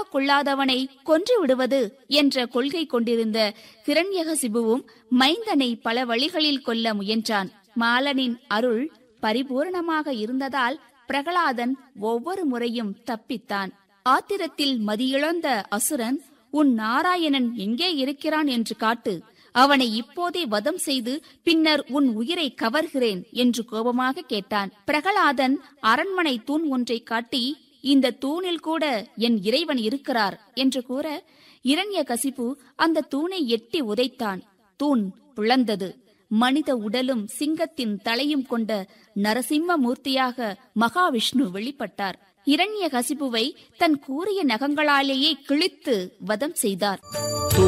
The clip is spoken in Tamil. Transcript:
நண்பனாக கொள்ளாதவனை கொன்று விடுவது என்ற கொள்கை கொண்டிருந்த கிரண்யகசிபுவும் மைந்தனை பல வழிகளில் கொல்ல முயன்றான் மாலனின் அருள் பரிபூரணமாக இருந்ததால் பிரகலாதன் ஒவ்வொரு முறையும் தப்பித்தான் ஆத்திரத்தில் மதியிழந்த அசுரன் உன் நாராயணன் எங்கே இருக்கிறான் என்று காட்டு அவனை இப்போதே வதம் செய்து பின்னர் உன் உயிரை கவர்கிறேன் என்று கோபமாக கேட்டான் பிரகலாதன் அரண்மனை தூண் ஒன்றை காட்டி இந்த தூணில் கூட என் இறைவன் இருக்கிறார் என்று கூற இரண்ய கசிப்பு அந்த தூணை எட்டி உதைத்தான் தூண் பிளந்தது மனித உடலும் சிங்கத்தின் தலையும் கொண்ட நரசிம்ம மூர்த்தியாக மகாவிஷ்ணு வெளிப்பட்டார் இரண்ய கசிப்புவை தன் கூறிய நகங்களாலேயே கிழித்து வதம் செய்தார்